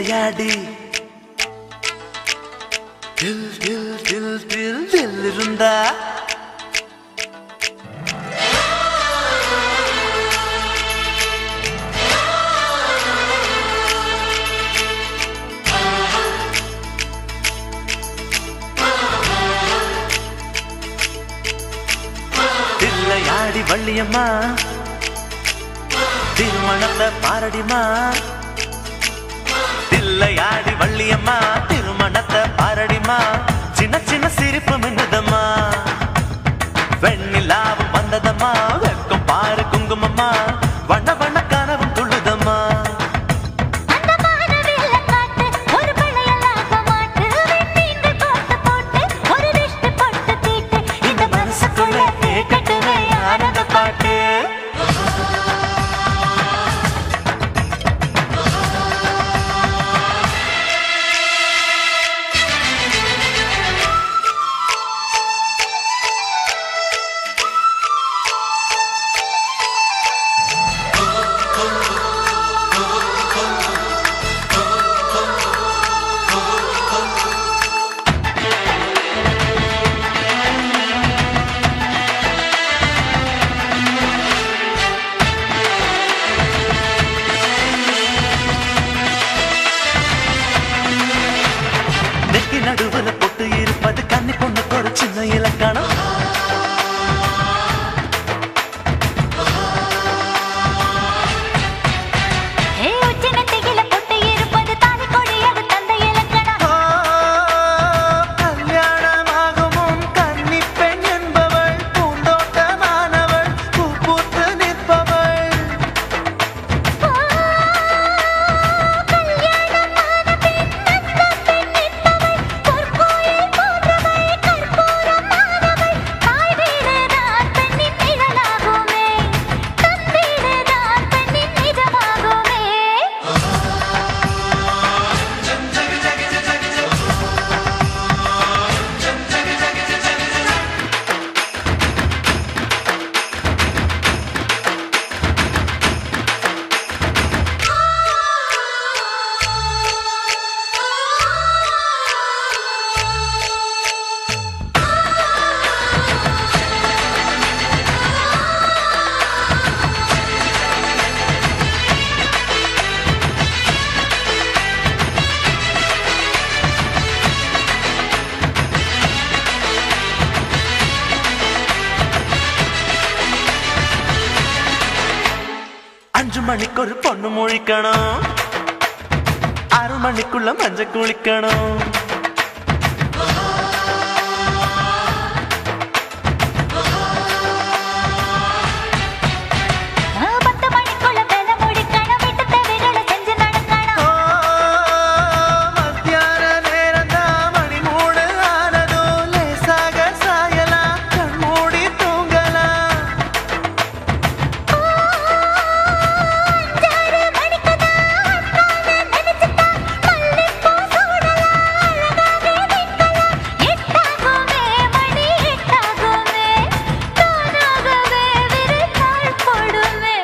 விளையாடி தில் தில் தில் தில் தில் இருந்தா தில்லையாடி வள்ளியம்மா திருமணத்தை பாரடிமா தில்லையாடி வள்ளியம்மா திருமணத்தை பாரடிமா சின்ன சின்ன சிரிப்பு மின்னுதம்மா வெண்ணிலாவும் வந்ததம்மா வெக்கம் பாரு குங்குமம்மா வண்ண வண்ண கனவும் துள்ளுதம்மா அந்த மானவில்ல காட்டு ஒரு பழையலாக மாட்டு வெண்ணீங்க கோட்டு போட்டு ஒரு திஷ்டி பொட்டு தீட்டு இந்த மனசுக்குள்ள கேட்கட்டுமே ஆனந்த பாட்டு நெத்தி நடுவுல பொட்டு இருப்பது கன்னி பொண்ணுக்கு ஒரு சின்ன இலக்கணம் ஏ உச்சின திகில பொட்டு இருப்பது தாலி கொடியது தந்த இலக்கணம் ஆ, கல்யாணமாகுமும் கன்னி பெண் என்பவள் பூந்தோட்டமானவள் பூ பூத்து நிற்பவள் கல்யாணமான பெண் அந்த பெண் என்பவள் பொற்கோயில் போன்றவள் கற்பூரமானவள் தாய் வீடுதான் பெண்ணின் நிழலாகுமே தன் வீடுதான் பெண்ணின் நிஜமாகுமே அஞ்சு மணிக்கு ஒரு பொண்ணு முழிக்கணும் ஆறு மணிக்குள்ள மஞ்ச குளிக்கணும் பத்து மணிக்குள்ள வேலை முடிக்கணும் வீட்டு தேவைகளை செஞ்சு நடக்கணும் ஆ, மத்தியான நேரம்தான் மணி மூணு ஆனதும் லேசாக சாயலாம் கண் மூடி தூங்கலாம் அஞ்சாறு மணிக்கு தான் நினைச்சுட்டா மல்லிப்பூ சூடலாம் அழகாவே வைக்கலாம் எட்டாகுமே மணி எட்டாகுமே தானாகவே விரித்தாள் போடுமே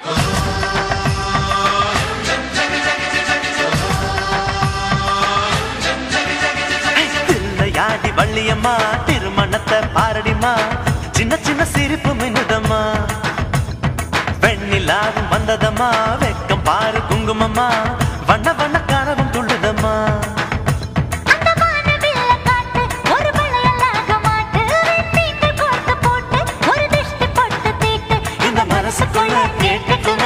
தில்லையாடி வள்ளியம்மா திருமணத்தை பாரடிமா சின்ன சின்ன சிரிப்பு மின்னுதம்மா வெண்ணிலாவும் வந்ததம்மா வெக்கம் பாரு குங்குமம்மா வண்ண வண்ண கனவும் துள்ளுதம்மா அந்த வானவில்ல காட்டு ஒரு வளையலாக மாட்டு வெண்ணீங்க கோர்த்து போட்டு ஒரு திஷ்டி பொட்டு தீட்டு இந்த மனசுக்குள்ள கேட்கட்டுமே